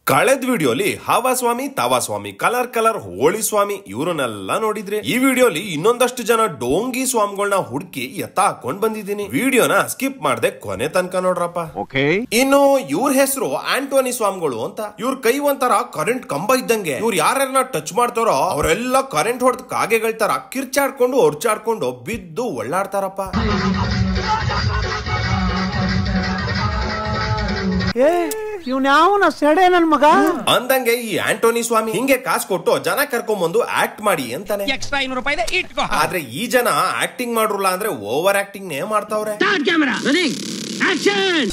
ಕಳೆದ ವಿಡಿಯೋಲಿ ಹಾವಾ ಸ್ವಾಮಿ ತಾವಾ ಸ್ವಾಮಿ ಕಲರ್ ಕಲರ್ ಹೋಳಿ ಸ್ವಾಮಿ ಇವ್ರನ್ನೆಲ್ಲ ನೋಡಿದ್ರಿ ಈ ವಿಡಿಯೋಲಿ ಇನ್ನೊಂದಷ್ಟು ಜನ ಡೋಂಗಿ ಸ್ವಾಮಿಗಳನ್ನ ಹುಡುಕಿ ಎತ್ತ ಹಾಕೊಂಡ್ ಬಂದಿದ್ದೀನಿ ವಿಡಿಯೋನ ಸ್ಕಿಪ್ ಮಾಡ್ದೆ ಕೊನೆ ತನಕ ನೋಡ್ರಪ್ಪ ಓಕೆ ಇನ್ನು ಇವ್ರ ಹೆಸರು ಆಂಟೋನಿ ಸ್ವಾಮಿಗಳು ಅಂತ ಇವ್ರ ಕೈ ಒಂಥರ ಕರೆಂಟ್ ಕಂಬ ಇದ್ದಂಗೆ ಇವ್ರು ಯಾರ್ಯಾರನ್ನ ಟಚ್ ಮಾಡ್ತಾರೋ ಅವರೆಲ್ಲ ಕರೆಂಟ್ ಹೊಡೆದ ಕಾಗೆಗಳ ತರ ಕಿರ್ಚಾಡ್ಕೊಂಡು ಹೊರ್ಚಾಡ್ಕೊಂಡು ಬಿದ್ದು ಒಳ್ಳಾಡ್ತಾರಪ್ಪ ಏ ಇವ್ನ ಯಾವನ ಸೆಡೆ ನನ್ ಮಗ ಅಂದಂಗೆ ಈ ಆಂಟೋನಿ ಸ್ವಾಮಿ ಹಿಂಗೆ ಕಾಸು ಕೊಟ್ಟು ಜನ ಕರ್ಕೊಂಬಂದು ಆಕ್ಟ್ ಮಾಡಿ ಅಂತಾನೆ ಎಕ್ಸ್ಟ್ರಾ ಐನೂರು ರೂಪಾಯಿ ಇದೆ ಇಟ್ಕೋ ಆದ್ರೆ ಈ ಜನ ಆಕ್ಟಿಂಗ್ ಮಾಡ್ರಲ್ಲ ಅಂದ್ರೆ ಓವರ್ ಆಕ್ಟಿಂಗ್ ನೇ ಮಾಡ್ತಾವ್ರೆ ಕ್ಯಾಮೆರಾ ರನ್ನಿಂಗ್ ಆಕ್ಷನ್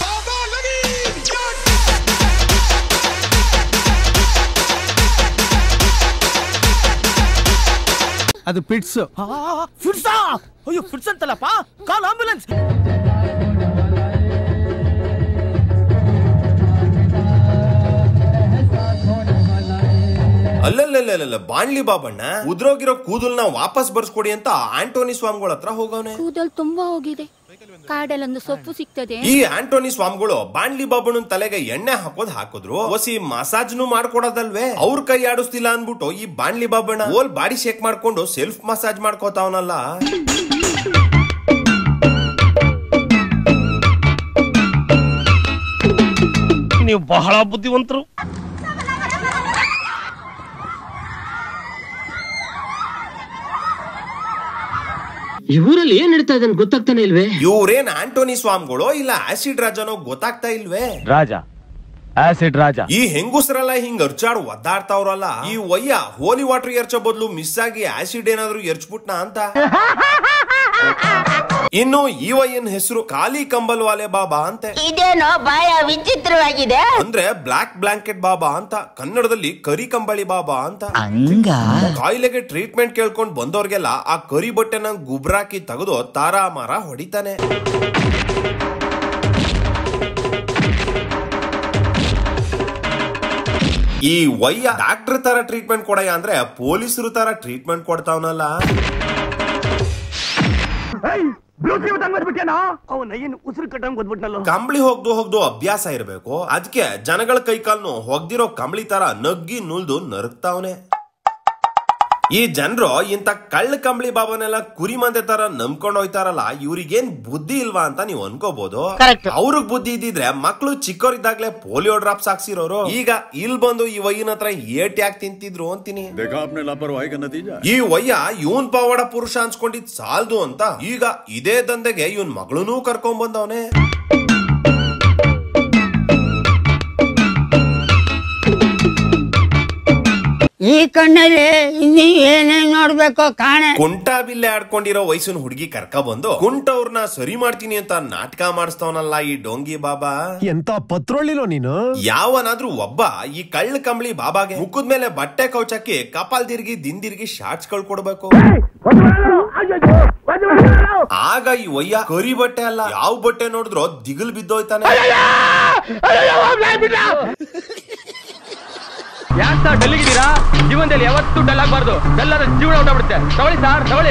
ಅದು ಪಿಟ್ಸ್ ಫಿಟ್ಸಾ ಅಯ್ಯೋ ಫಿಟ್ಸ್ ಅಂತಲ್ಲಪ್ಪ ಕಾಲ್ ಆಂಬುಲೆನ್ಸ್ ಅಲ್ಲಲ್ಲಲ್ಲ ಬಾಣ್ಲಿ ಬಾಬಣ್ಣ ಉದ್ರೋಗಿರೋ ಕೂದಲ್ನ ವಾಪಸ್ ಬರ್ಸ್ಕೊಡಿ ಅಂತ ಆಂಟೋನಿ ಸ್ವಾಮಿಗಳ ಹತ್ರ ಹೋಗವನೆ ಕೂದಲು ತುಂಬಾ ಹೋಗಿದೆ ಕಾಡಲ್ಲೊಂದು ಸೊಪ್ಪು ಸಿಗ್ತದೆ ಈ ಆಂಟೋನಿ ಸ್ವಾಮಿಗಳು ಬಾಣ್ಲಿ ಬಾಬಣ್ಣನ ತಲೆಗೆ ಎಣ್ಣೆ ಹಾಕೋದ್ ಹಾಕಿದ್ರು ಒಸಿ ಮಸಾಜ್ನು ಮಾಡ್ಕೊಡೋದಲ್ವೇ ಅವ್ರ ಕೈ ಆಡಿಸ್ತಿಲ್ಲ ಅನ್ಬಿಟ್ಟು ಈ ಬಾಣ್ಲಿ ಬಾಬಣ್ಣ ಓಲ್ ಬಾಡಿ ಶೇಕ್ ಮಾಡ್ಕೊಂಡು ಸೆಲ್ಫ್ ಮಸಾಜ್ ಮಾಡ್ಕೋತಾವನಲ್ಲ ನೀವು ಬಹಳ ಬುದ್ಧಿವಂತರು ಈ ಊರಲ್ಲಿ ಏನ್ ನಡೀತಾ ಇದೆ ಅಂತ ಗೊತ್ತಾಗ್ತಾನೆ ಇಲ್ವೇ ಇವ್ರೇನ್ ಆಂಟೋನಿ ಸ್ವಾಮಿಗಳು ಇಲ್ಲ ಆಸಿಡ್ ರಾಜನೋ ಗೊತ್ತಾಗ್ತಾ ಇಲ್ವೇ ರಾಜ ಆಸಿಡ್ ರಾಜ ಈ ಹೆಂಗುಸ್ರಲ್ಲ ಹಿಂಗ್ ಅರ್ಚಾಡ್ ಒದ್ದಾಡ್ತಾವ್ರಲ್ಲ ಈ ಒಯ್ಯ ಹೋಲಿ ವಾಟರ್ ಎರ್ಚೋ ಬದಲು ಮಿಸ್ ಆಗಿ ಆಸಿಡ್ ಏನಾದ್ರು ಎರ್ಚ್ಬಿಟ್ನ ಅಂತ ಇನ್ನು ಈ ವಯ್ಯನ್ ಹೆಸರು ಕಾಲಿ ಕಂಬಲ್ ವಾಲೆ ಬಾಬಾ ಅಂತೆ ಇದೇನೋ ಬಾಯ ವಿಚಿತ್ರವಾಗಿದೆ ಅಂದ್ರೆ ಬ್ಲಾಕ್ ಬ್ಲಾಂಕೆಟ್ ಬಾಬಾ ಅಂತ ಕನ್ನಡದಲ್ಲಿ ಕರಿ ಕಂಬಳಿ ಬಾಬಾ ಅಂತ ಕಾಯಿಲೆಗೆ ಟ್ರೀಟ್ಮೆಂಟ್ ಕೇಳ್ಕೊಂಡ್ ಬಂದವ್ರಿಗೆಲ್ಲ ಆ ಕರಿ ಬಟ್ಟೆನ ಗುಬ್ರಾಕಿ ತೆಗೆದು ತಾರಾಮಾರ ಹೊಡಿತಾನೆ ಈ ವಯ್ಯ ಡಾಕ್ಟರ್ ತರ ಟ್ರೀಟ್ಮೆಂಟ್ ಕೊಡಯ್ಯ ಅಂದ್ರೆ ಪೊಲೀಸರು ತರ ಟ್ರೀಟ್ಮೆಂಟ್ ಕೊಡ್ತಾವನಲ್ಲ ಅವನ ಏನು ಉಸಿರು ಕಟ್ಟಂಗ್ ಓದ್ಬಿಟ್ನಲ್ಲ ಕಂಬಳಿ ಹೋಗ್ದು ಹೋಗ್ದು ಅಭ್ಯಾಸ ಇರಬೇಕು ಅದಕ್ಕೆ ಜನಗಳ ಕೈಕಾಲ್ನು ಹೊಗ್ದಿರೋ ಕಂಬಳಿ ತರ ನಗ್ಗಿ ನುಲ್ದು ನರಕ್ತಾವನೆ ಈ ಜನರು ಇಂತ ಕಳ್ಳ ಕಂಬಳಿ ಬಾಬನೆಲ್ಲ ಕುರಿ ಮಂದೆ ತರ ನಂಬ್ಕೊಂಡ್ ಹೋಯ್ತಾರಲ್ಲ ಇವ್ರಿಗೇನ್ ಬುದ್ಧಿ ಇಲ್ವಾ ಅಂತ ನೀವು ಅನ್ಕೋಬಹುದು ಅವ್ರಿಗ್ ಬುದ್ಧಿ ಇದ್ದಿದ್ರೆ ಮಕ್ಳು ಚಿಕ್ಕವರಿದ್ದಾಗ್ಲೇ ಪೋಲಿಯೋ ಡ್ರಾಪ್ಸ್ ಹಾಕ್ಸಿರೋರು ಈಗ ಇಲ್ ಬಂದು ಈ ವಯ್ಯನ ಹತ್ರ ಏಟ್ ಯಾಕೆ ತಿಂತಿದ್ರು ಅಂತೀನಿ देखा आपने लापरवाही का नतीजा ಈ ವಯ್ಯ ಇವನ್ ಪವಾಡ ಪುರುಷ ಅನ್ಸ್ಕೊಂಡಿದ್ ಸಾಲ್ದು ಅಂತ ಈಗ ಇದೇ ದಂಧೆಗೆ ಇವನ್ ಮಗಳನ್ನೂ ಕರ್ಕೊಂಡ್ ಬಂದವನೆ ಈ ಕಣ್ಣಲ್ಲಿ ಇನ್ನು ಏನೇನ್ ನೋಡ್ಬೇಕು ಕಾಣೆ ಕುಂಟ ಬಿಲ್ಲೆ ಆಡ್ಕೊಂಡಿರೋ ವಯಸ್ಸಿನ ಹುಡುಗಿ ಕರ್ಕ ಬಂದು ಕುಂಟ ಅವ್ರನ್ನ ಸರಿ ಮಾಡ್ತೀನಿ ಅಂತ ನಾಟಕ ಮಾಡಿಸ್ತವನಲ್ಲ ಈ ಡೋಂಗಿ ಬಾಬಾ ಎಂತ ಪತ್ರೊಳ್ಳಿಲೋ ನೀನು ಯಾವನಾದ್ರೂ ಒಬ್ಬ ಈ ಕಳ್ಳ ಕಂಬಳಿ ಬಾಬಾಗೆ ಮುಖದ ಮೇಲೆ ಬಟ್ಟೆ ಕೌಚಕ್ಕೆ ಕಪಾಲ್ ತಿರ್ಗಿ ದಿಂದಿರ್ಗಿ ಶಾರ್ಟ್ಸ್ ಗಳು ಕೊಡ್ಬೇಕು ಆಗ ಈ ವಯ್ಯ ಕರಿ ಬಟ್ಟೆ ಅಲ್ಲ ಯಾವ ಬಟ್ಟೆ ನೋಡಿದ್ರು ದಿಗಲ್ ಬಿದ್ದೋಯ್ತಾನೆ ಯಾಕೆ ಸರ್ ಡಲ್ಲಿಗಿದ್ದೀರಾ ಜೀವನದಲ್ಲಿ ಯಾವತ್ತೂ ಡಲ್ ಆಗಬಾರ್ದು ಡಲ್ ಆದ್ರೆ ಜೀವನ ಹೊಟ್ಟಬಿಡುತ್ತೆ ತಗೊಳ್ಳಿ ಸರ್ ತಗೊಳ್ಳಿ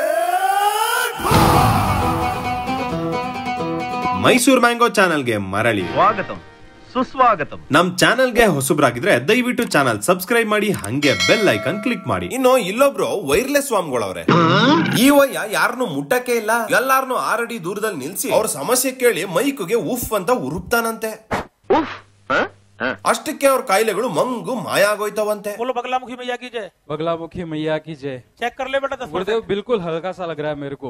ಮೈಸೂರ್ ಮ್ಯಾಂಗೋ ಚಾನಲ್ಗೆ ಮರಳಿ ಸ್ವಾಗತಂ ಸುಸ್ವಾಗತಂ ನಮ್ ಚಾನೆಲ್ಗೆ ಹೊಸಬ್ರಾಗಿದ್ರೆ ದಯವಿಟ್ಟು ಚಾನಲ್ ಸಬ್ಸ್ಕ್ರೈಬ್ ಮಾಡಿ ಹಂಗೆ ಬೆಲ್ ಐಕನ್ ಕ್ಲಿಕ್ ಮಾಡಿ ಇನ್ನು ಇಲ್ಲೊಬ್ರು ವೈರ್ಲೆಸ್ ಸ್ವಾಮಿಗಳವ್ರೆ ಈ ವಯ್ಯ ಯಾರನ್ನು ಮುಟ್ಟಕ್ಕೆ ಇಲ್ಲ ಎಲ್ಲಾರನು ಆರಡಿ ದೂರದಲ್ಲಿ ನಿಲ್ಸಿ ಅವ್ರ ಸಮಸ್ಯೆ ಕೇಳಿ ಮೈಕ್ಗೆ ಉಫ್ ಅಂತ ಉರುಪ್ತಾನಂತೆ ಅಷ್ಟಕ್ಕೆ ಅವ್ರ ಕಾಯಿಲೆಗಳು ಮಂಗು ಮಾಯ ಆಗೋಯ್ತವಂತೆ बोलो बगलामुखी मैया की जय बगलामुखी मैया की जय चेक कर ले बेटा दस गुरुदेव बिल्कुल हल्का सा लग रहा है मेरे को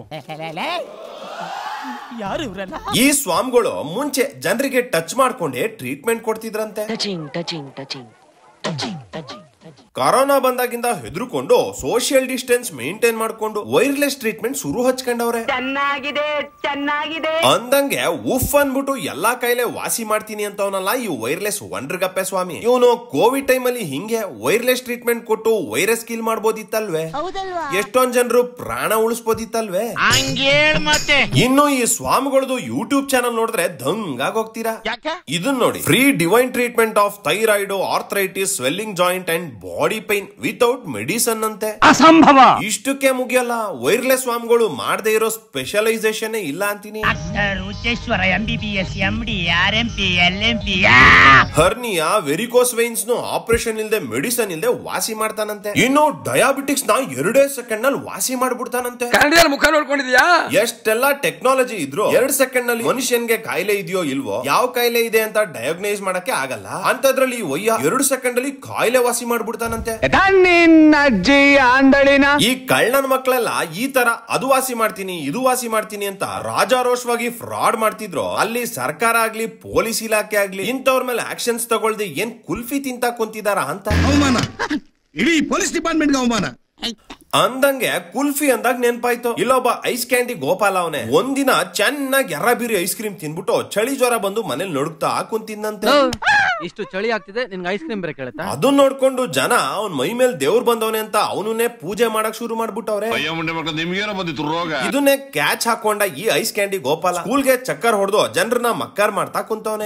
ಯಾರು ಇವ್ರೆಲ್ಲ ಈ ಸ್ವಾಮಿಗಳು ಮುಂಚೆ ಜನರಿಗೆ ಟಚ್ ಮಾಡ್ಕೊಂಡೆ ಟ್ರೀಟ್ಮೆಂಟ್ ಕೊಡ್ತಿದ್ರಂತೆ touching touching touching touching touching corona ಬಂದಾಗಿಂದ ಹೆದರ್ಕೊಂಡು ಸೋಷಿಯಲ್ ಡಿಸ್ಟೆನ್ಸ್ ಮೇಂಟೈನ್ ಮಾಡ್ಕೊಂಡು ವೈರ್ಲೆಸ್ ಟ್ರೀಟ್ಮೆಂಟ್ ಶುರು ಹಚ್ಕೊಂಡವ್ರೆ ಚೆನ್ನಾಗಿದೆ ಚೆನ್ನಾಗಿದೆ ಅಂದಂಗೆ ಉಫ್ ಅನ್ಬಿಟ್ಟು ಎಲ್ಲಾ ಕಾಯಿಲೆ ವಾಸಿ ಮಾಡ್ತೀನಿ ಅಂತವನಲ್ಲ ಈ ವೈರ್ಲೆಸ್ ಗಪ್ಪೆ ಸ್ವಾಮಿ ಇವನು ಕೋವಿಡ್ ಟೈಮ್ ಅಲ್ಲಿ ಹಿಂಗೆ ವೈರ್ಲೆಸ್ ಟ್ರೀಟ್ಮೆಂಟ್ ಕೊಟ್ಟು ವೈರಸ್ ಕಿಲ್ ಮಾಡ್ಬೋದಿತ್ತಲ್ವೇ ಹೌದಲ್ವಾ ಎಷ್ಟೊಂದ್ ಜನರು ಪ್ರಾಣ ಉಳಿಸ್ಬೋದಿತ್ತಲ್ವೇ ಹಂಗೇಳ್ ಮತ್ತೆ ಇನ್ನು ಈ ಸ್ವಾಮಿಗಳದು ಯೂಟ್ಯೂಬ್ ಚಾನಲ್ ನೋಡಿದ್ರೆ ದಂಗಾಗ್ ಹೋಗ್ತೀರಾ ಯಾಕೆ ಇದನ್ನ ನೋಡಿ free divine treatment of thyroid arthritis swelling joint and body pain without medicine ಅಂತೆ ಅಸಂಭವ ಇಷ್ಟಕ್ಕೆ ಮುಗಿಯಲ್ಲ ವೈರ್ಲೆಸ್ ಸ್ವಾಮಿಗಳು ಮಾಡದೇ ಇರೋ ಸ್ಪೆಷಲೈಸೇಷನ್ ಇಲ್ಲ ಅಂತೀನಿ Ucheshwara M B B S M D R M P L M P hernia varicose veins ನು ಆಪರೇಷನ್ ಇಲ್ದೆ ಮೆಡಿಸನ್ ಇಲ್ದೆ ವಾಸಿ ಮಾಡ್ತಾನಂತೆ ಇನ್ನು ಡಯಾಬಿಟಿಕ್ಸ್ ನ ಎರಡೇ ಸೆಕೆಂಡ್ ನಲ್ಲಿ ವಾಸಿ ಮಾಡ್ಬಿಡ್ತಾನಂತೆ ಕನ್ನಡದಲ್ಲಿ ಮುಖ ನೋಡ್ಕೊಂಡಿದ್ಯಾ ಎಷ್ಟೆಲ್ಲ ಟೆಕ್ನಾಲಜಿ ಇದ್ರು ಎರಡ್ ಸೆಕೆಂಡ್ ನಲ್ಲಿ ಮನುಷ್ಯನ್ಗೆ ಕಾಯಿಲೆ ಇದೆಯೋ ಇಲ್ವೋ ಯಾವ ಕಾಯಿಲೆ ಇದೆ ಅಂತ ಡಯಾಗ್ನೈಸ್ ಮಾಡಕ್ಕೆ ಆಗಲ್ಲ ಅಂತದ್ರಲ್ಲಿ ಈ ವಯ್ಯ ಎರಡು ಸೆಕೆಂಡ್ ಅಲ್ಲಿ ಕಾಯಿಲೆ ವಾಸಿ ಮಾಡ್ಬಿಡ್ತಾನಂತೆ ಅಜ್ಜಿ ಅಂದಳಿನ ಈ ಕಳ್ಳನ ಮಕ್ಕಳೆಲ್ಲ ಈ ತರ ಅದು ವಾಸಿ ಮಾಡ್ತೀನಿ ಇದು ವಾಸಿ ಮಾಡ್ತೀನಿ ಅಂತ ರಾಜಾರೋಷವಾಗಿ ಫ್ರಾಡ್ ಮಾಡ್ತಿದ್ರು ಅಲ್ಲಿ ಸರ್ಕಾರ ಆಗ್ಲಿ ಪೊಲೀಸ್ ಇಲಾಖೆ ಆಗ್ಲಿ ಇಂಥವ್ರ ಮೇಲೆ ಆಕ್ಷನ್ಸ್ ತಗೊಳ್ದೆ ಏನ್ ಕುಲ್ಫಿ ತಿಂತ ಕುಂತಿದಾರ ಅಂತ ಅವಮಾನ ಇಡೀ ಪೊಲೀಸ್ ಡಿಪಾರ್ಟ್ಮೆಂಟ್ಗೆ ಅವಮಾನ ಅಂದಂಗೆ ಕುಲ್ಫಿ ಅಂದಾಗ ನೆನ್ಪಾಯ್ತು ಇಲ್ಲೊಬ್ಬ ಐಸ್ ಕ್ಯಾಂಡಿ ಗೋಪಾಲ ಅವನೇ ಒಂದಿನ ಚೆನ್ನಾಗಿ ಎರ್ರ ಬೀರಿ ಐಸ್ ಕ್ರೀಮ್ ತಿನ್ಬಿಟ್ಟು ಚಳಿ ಜ್ವರ ಬಂದು ಮನೇಲಿ ನಡುಕ್ತಾ ಕುಂತಿದ್ದಂತೆ ಇಷ್ಟು ಚಳಿ ಆಗ್ತಿದೆ ನಿನ್ಗೆ ಐಸ್ ಕ್ರೀಮ್ ಬೇರೆ ಕೇಳುತ್ತಾ ಅದನ್ನ ನೋಡ್ಕೊಂಡು ಜನ ಅವ್ನ್ ಮೈ ಮೇಲೆ ದೇವ್ರು ಬಂದವನೆ ಅಂತ ಅವನನ್ನೇ ಪೂಜೆ ಮಾಡಕ್ ಶುರು ಮಾಡ್ಬಿಟ್ಟವ್ರೆ ನಿಮ್ಗೇನೋ ಬಂದಿತ್ತು ರೋಗ ಇದನ್ನೇ ಕ್ಯಾಚ್ ಹಾಕೊಂಡ ಈ ಐಸ್ ಕ್ಯಾಂಡಿ ಗೋಪಾಲ ಸ್ಕೂಲ್ಗೆ ಚಕ್ಕರ್ ಹೊಡೆದು ಜನರನ್ನ ಮಕ್ಕಾರ್ ಮಾಡ್ತಾ ಕುಂತವನೆ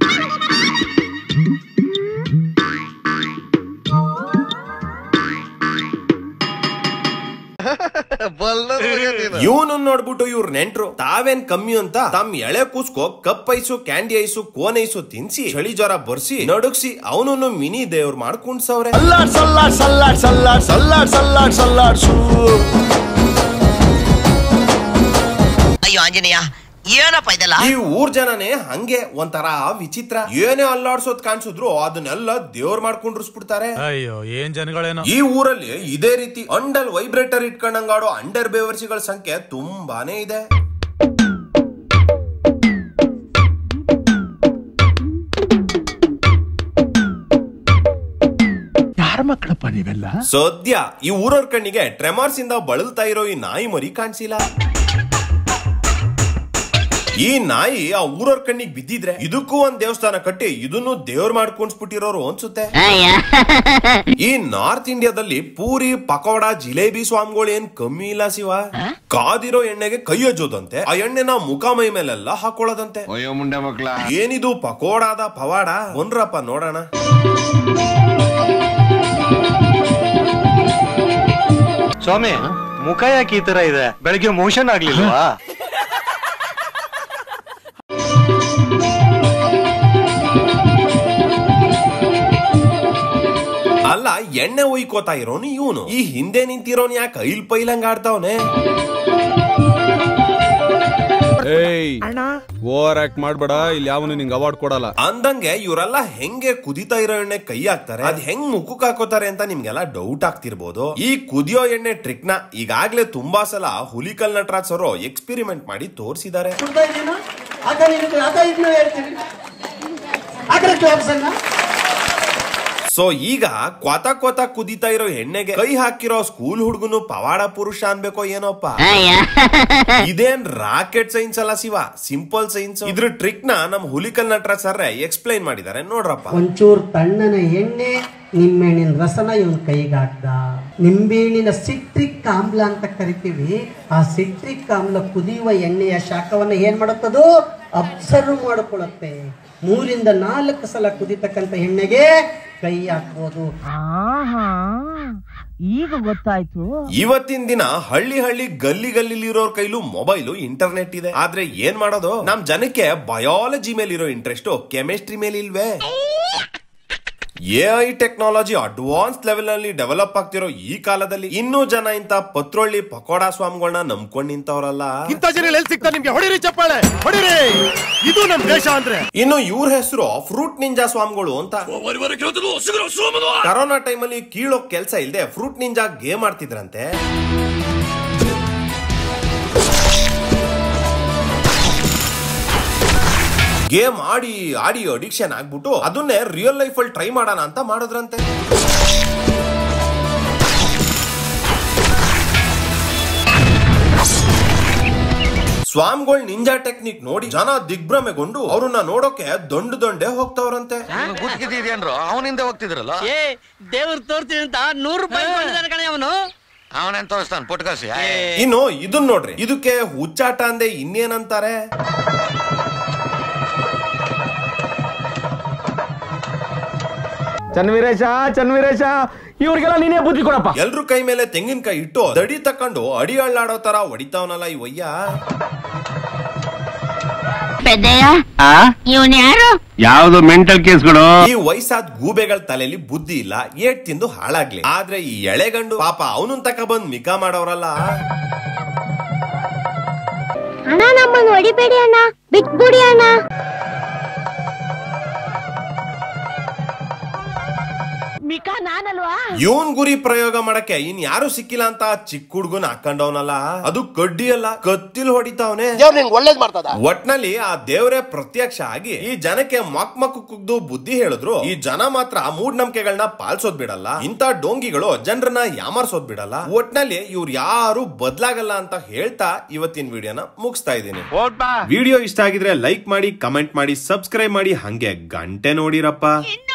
ಇವನು ನೋಡ್ಬಿಟ್ಟು ಇವ್ರ ನೆಂಟ್ರು ತಾವೇನ್ ಕಮ್ಮಿ ಅಂತ ತಮ್ಮ ಎಳೆ ಕೂಸ್ಕೋ cup ice candy ice cone ice ತಿನ್ಸಿ ಚಳಿ ಜ್ವರ ಬರ್ಸಿ ನಡುಗ್ಸಿ ಅವನನ್ನು ಮಿನಿ ದೇವ್ರು ಮಾಡ್ಕೊಂಡ್ಸವ್ರೆ ಸಲ್ಲಾಡ್ ಸಲ್ಲಾಡ್ ಸಲ್ಲಾಡ್ ಸಲ್ಲಾಡ್ ಸಲ್ಲಾಡ್ ಸಲ್ಲಾಡ್ ಸಲ್ಲಾಡ್ಸು ಅಯ್ಯೋ ಆಂಜನೇಯ ಏನಪ್ಪ ಇದೆಲ್ಲ ಈ ಊರ್ ಜನನೇ ಹಂಗೆ ಒಂಥರ ವಿಚಿತ್ರ ಏನೇ ಅಲ್ಲಾಡ್ಸೋದ್ ಕಾಣಿಸಿದ್ರು ಅದನ್ನೆಲ್ಲ ದೇವ್ರ್ ಮಾಡ್ಕೊಂಡಿರ್ಸ್ಬಿಡ್ತಾರೆ ಅಯ್ಯೋ ಏನ್ ಜನಗಳೇನೋ ಈ ಊರಲ್ಲಿ ಇದೇ ರೀತಿ ಅಂಡಲ್ ವೈಬ್ರೇಟರ್ ಇಟ್ಕೊಂಡಂಗಾಡೋ ಅಂಡರ್ ಬೇವರ್ಸಿಗಳ ಸಂಖ್ಯೆ ತುಂಬಾನೇ ಇದೆ ಯಾರ ಮಕ್ಕಳಪ್ಪ ನೀವೆಲ್ಲ ಸದ್ಯ ಈ ಊರವ್ರ ಕಣ್ಣಿಗೆ ಟ್ರೆಮಾರ್ಸ್ ಇಂದ ಬಳಲ್ತಾ ಇರೋ ಈ ನಾಯಿ ಮರಿ ಕಾಣಿಸಿಲ್ಲ ಈ ನಾಯಿ ಆ ಊರವ್ರ ಕಣ್ಣಿಗೆ ಬಿದ್ದಿದ್ರೆ ಇದಕ್ಕೂ ಒಂದ್ ದೇವಸ್ಥಾನ ಕಟ್ಟಿ ಇದನ್ನು ದೇವ್ರ ಮಾಡ್ಕೊಂಡ್ಸ್ಬಿಟ್ಟಿರೋರು ಅನ್ಸುತ್ತೆ ಈ ನಾರ್ತ್ ಇಂಡಿಯಾದಲ್ಲಿ ಪೂರಿ ಪಕೋಡ ಜಿಲೇಬಿ ಸ್ವಾಮಿಗಳು ಏನ್ ಕಮ್ಮಿ ಇಲ್ಲ ಶಿವ ಕಾದಿರೋ ಎಣ್ಣೆಗೆ ಕೈ ಹಚ್ಚೋದಂತೆ ಆ ಎಣ್ಣೆನ ಮುಖ ಮೈ ಮೇಲೆಲ್ಲ ಹಾಕೊಳ್ಳೋದಂತೆ ಅಯ್ಯೋ ಮುಂಡೆ ಮಕ್ಳ ಏನಿದು ಪಕೋಡಾದ ಪವಾಡ ಒಂದ್ರಪ್ಪ ನೋಡೋಣ ಸ್ವಾಮಿ ಮುಖ ಯಾಕೆ ಈ ತರ ಇದೆ ಬೆಳಗ್ಗೆ ಮೋಷನ್ ಆಗ್ಲಿಲ್ವಾ ಅಲ್ಲ ಎಣ್ಣೆ ಉಯ್ಕೋತಾ ಇರೋನು ಇವನು ಈ ಹಿಂದೆ ನಿಂತಿರೋನ್ ಯಾಕೆ ಐಲ್ ಪೈಲಂಗ್ ಆಡ್ತಾವನೆ ಏಯ್ ಓವರ್ ಆಕ್ಟ್ ಮಾಡ್ಬೇಡ ಇಲ್ಲಿ ಯಾವನು ನಿಂಗೆ ಅವಾರ್ಡ್ ಕೊಡಲ್ಲ ಅಂದಂಗೆ ಇವರೆಲ್ಲ ಹೆಂಗೆ ಕುದಿತಾ ಇರೋ ಎಣ್ಣೆ ಕೈ ಹಾಕ್ತಾರೆ ಅದ್ ಹೆಂಗ್ ಮುಖಕ್ಕೆ ಹಾಕೋತಾರೆ ಅಂತ ನಿಮ್ಗೆಲ್ಲ ಡೌಟ್ ಆಗ್ತಿರ್ಬೋದು ಈ ಕುದಿಯೋ ಎಣ್ಣೆ ಟ್ರಿಕ್ ನ ಈಗಾಗ್ಲೇ ತುಂಬಾ ಸಲ ಹುಲಿಕಲ್ ನಟರಾಜ್ ಅವರು ಎಕ್ಸ್ಪೆರಿಮೆಂಟ್ ಮಾಡಿ ತೋರಿಸಿದ್ದಾರೆ ಸೊ ಈಗ ಕ್ವಾತ ಕ್ವಾತ ಕುದಿತಾ ಇರೋ ಎಣ್ಣೆಗೆ ಕೈ ಹಾಕಿರೋ ಸ್ಕೂಲ್ ಹುಡುಗನು ಪವಾಡ ಪುರುಷ ಅನ್ಬೇಕೋ ಏನೋಪ್ಪ ಇದೇನ್ ರಾಕೆಟ್ ಸೈನ್ಸ್ ಅಲ್ಲ ಶಿವ ಸಿಂಪಲ್ ಸೈನ್ಸ್ ಇದ್ರ ಟ್ರಿಕ್ ನ ನಮ್ ಹುಲಿಕಲ್ ನಟರಾಜ್ ಸರ್ ಎಕ್ಸ್ಪ್ಲೈನ್ ಮಾಡಿದ್ದಾರೆ ನೋಡ್ರಪ್ಪ ಒಂಚೂರು ತಣ್ಣನ ಎಣ್ಣೆ ನಿಂಬೆಹಣ್ಣಿನ ರಸನ ಇವನ್ ಕೈಗೆ ಹಾಕ್ದ ನಿಂಬೆಹಣ್ಣಿನ ಸಿಟ್ರಿಕ್ ಆಮ್ಲ ಅಂತ ಕರಿತೀವಿ ಆ ಸಿಟ್ರಿಕ್ ಆಮ್ಲ ಕುದಿಯುವ ಎಣ್ಣೆಯ ಶಾಖವನ್ನ ಏನ್ ಮಾಡುತ್ತದು ಅಬ್ಸರ್ವ್ ಮಾಡಿಕೊಳ್ಳುತ್ತೆ ಮೂರಿಂದ ನಾಲ್ಕು ಸಲ ಕುದಿತಕ್ಕಂಥ ಎಣ್ಣೆಗೆ ಕೈ ಹಾಕ್ಬೋದು ಈಗ ಗೊತ್ತಾಯ್ತು ಇವತ್ತಿನ ದಿನ ಹಳ್ಳಿ ಹಳ್ಳಿ ಗಲ್ಲಿ ಗಲ್ಲಿಲಿರೋರ್ ಕೈಲೂ ಮೊಬೈಲು ಇಂಟರ್ನೆಟ್ ಇದೆ ಆದ್ರೆ ಏನ್ ಮಾಡೋದು ನಮ್ ಜನಕ್ಕೆ ಬಯಾಲಜಿ ಮೇಲೆ ಇರೋ ಇಂಟ್ರೆಸ್ಟ್ ಕೆಮಿಸ್ಟ್ರಿ ಮೇಲೆ ಇಲ್ವೇ A I technology advance level ನಲ್ಲಿ ಡೆವಲಪ್ ಆಗ್ತಿರೋ ಈ ಕಾಲದಲ್ಲಿ ಇನ್ನೂ ಜನ ಇಂತ ಪತ್ರೊಳ್ಳಿ ಪಕೋಡಾ ಸ್ವಾಮಿಗಳನ್ನ ನಂಬ್ಕೊಂಡ್ ನಿಂತವ್ರಲ್ಲ ಇಂಥ ಜನ ಎಲ್ಲಿ ಸಿಗ್ತಾರೆ ನಿಮ್ಗೆ ಹೊಡಿರಿ ಚಪ್ಪಾಳೆ ಹೊಡಿರಿ ಇದು ನಮ್ ದೇಶ ಅಂದ್ರೆ ಇನ್ನು ಇವ್ರ ಹೆಸರು ಫ್ರೂಟ್ ನಿಂಜಾ ಸ್ವಾಮಿಗಳು ಅಂತ ಕರೋನಾ ಟೈಮಲ್ಲಿ ಕೀಳೋ ಕೆಲ್ಸ ಇಲ್ದೆ ಫ್ರೂಟ್ ನಿಂಜಾ ಗೇಮ್ ಆಡ್ತಿದ್ರಂತೆ ಗೇಮ್ ಆಡಿ ಆಡಿ ಅಡಿಕ್ಷನ್ ಆಗ್ಬಿಟ್ಟು ಅದನ್ನೇ ರಿಯಲ್ ಲೈಫ್ ಅಲ್ಲಿ ಟ್ರೈ ಮಾಡೋಣ ಅಂತ ಮಾಡಿದ್ರಂತೆ ಸ್ವಾಮಿಗಳ್ ನಿಂಜಾ ಟೆಕ್ನಿಕ್ ನೋಡಿ ಜನ ದಿಗ್ಭ್ರಮೆಗೊಂಡು ಅವ್ರನ್ನ ನೋಡೋಕೆ ದೊಂಡು ದೊಂಡೆ ಹೋಗ್ತಾವ್ರಂತೆ ಗುತ್ತಿಗಿದ್ದೀರೇನ್ರು ಅವನಿಂದ ಹೋಗ್ತಿದ್ರಲ್ಲ ಏ ದೇವ್ರು ತೋರ್ತೀನಿ ಅಂತ ನೂರು ರೂಪಾಯಿ ಕೊಟ್ಟಿದ್ದಾನೆ ಕಣೆ ಅವನು ಅವನೇನ್ ತೋರಿಸ್ತಾನೆ ಪುಟ್ಕಾಸಿ ಇನ್ನು ಇದನ್ ನೋಡ್ರಿ ಇದಕ್ಕೆ ಹುಚ್ಚಾಟ ಅಂದೆ ಇನ್ನೇನಂತಾರೆ ಚನ್ವೀರೇಶ ಚನ್ವೀರೇಶ ಇವ್ರಿಗೆಲ್ಲ ನೀನೇ ಬುದ್ಧಿ ಕೊಡಪ್ಪ ಎಲ್ರು ಕೈ ಮೇಲೆ ತೆಂಗಿನಕಾಯಿ ಇಟ್ಟು ದಡಿ ತಕೊಂಡು ಅಡಿ ಅಳ್ಳಾಡೋ ತರ ಹೊಡಿತಾವನಲ್ಲ ಈ ಒಯ್ಯ ಪೆದ್ದಯ್ಯ ಇವನ್ ಯಾರು ಯಾವ್ದು ಮೆಂಟಲ್ ಕೇಸ್ಗಳು ಈ ವಯಸ್ಸಾದ ಗೂಬೆಗಳ ತಲೆಯಲ್ಲಿ ಬುದ್ಧಿ ಇಲ್ಲ ಏಟ್ ತಿಂದು ಹಾಳಾಗ್ಲಿ ಆದ್ರೆ ಈ ಎಳೆಗಂಡು ಪಾಪ ಅವನನ್ ತಕ ಬಂದ್ ಮಿಕಾ ಮಾಡೋರಲ್ಲ ಅಣ್ಣ ನಮ್ಮನ್ನ ಹೊಡಿಬೇಡಿ ಅಣ್ಣ ಬಿಟ್ಬಿಡಿ ಅಣ್ಣ ಮಿಕಾ ನಾನಲ್ವಾ ಇವನ್ ಗುರಿ ಪ್ರಯೋಗ ಮಾಡಕ್ಕೆ ಇನ್ ಯಾರು ಸಿಕ್ಕಿಲ್ಲ ಅಂತ ಚಿಕ್ಕ ಹುಡ್ಗನ್ ಹಾಕೊಂಡವನಲ್ಲ ಅದು ಕಡ್ಡಿ ಅಲ್ಲ ಕತ್ತಿಲ್ ಹೊಡಿತಾವನೆ ಒಳ್ಳೇದ್ ಮಾಡ್ತದ ಒಟ್ನಲ್ಲಿ ಆ ದೇವ್ರೆ ಪ್ರತ್ಯಕ್ಷ ಆಗಿ ಈ ಜನಕ್ಕೆ ಮಕ್ ಮಕ್ ಕುಗ್ದು ಬುದ್ಧಿ ಹೇಳಿದ್ರು ಈ ಜನ ಮಾತ್ರ ಮೂಢನಂಬಿಕೆಗಳನ್ನ ಪಾಲ್ಸೋದ್ ಬಿಡಲ್ಲ ಇಂತ ಡೋಂಗಿಗಳು ಜನರನ್ನ ಯಾಮಾರ್ಸೋದ್ ಬಿಡಲ್ಲ ಒಟ್ನಲ್ಲಿ ಇವ್ರು ಯಾರು ಬದ್ಲಾಗಲ್ಲ ಅಂತ ಹೇಳ್ತಾ ಇವತ್ತಿನ ವಿಡಿಯೋನ ಮುಗಿಸ್ತಾ ಇದ್ದೀನಿ ವಿಡಿಯೋ ಇಷ್ಟ ಆಗಿದ್ರೆ ಲೈಕ್ ಮಾಡಿ ಕಮೆಂಟ್ ಮಾಡಿ ಸಬ್ಸ್ಕ್ರೈಬ್ ಮಾಡಿ ಹಂಗೆ ಗಂಟೆ ನೋಡಿರಪ್ಪ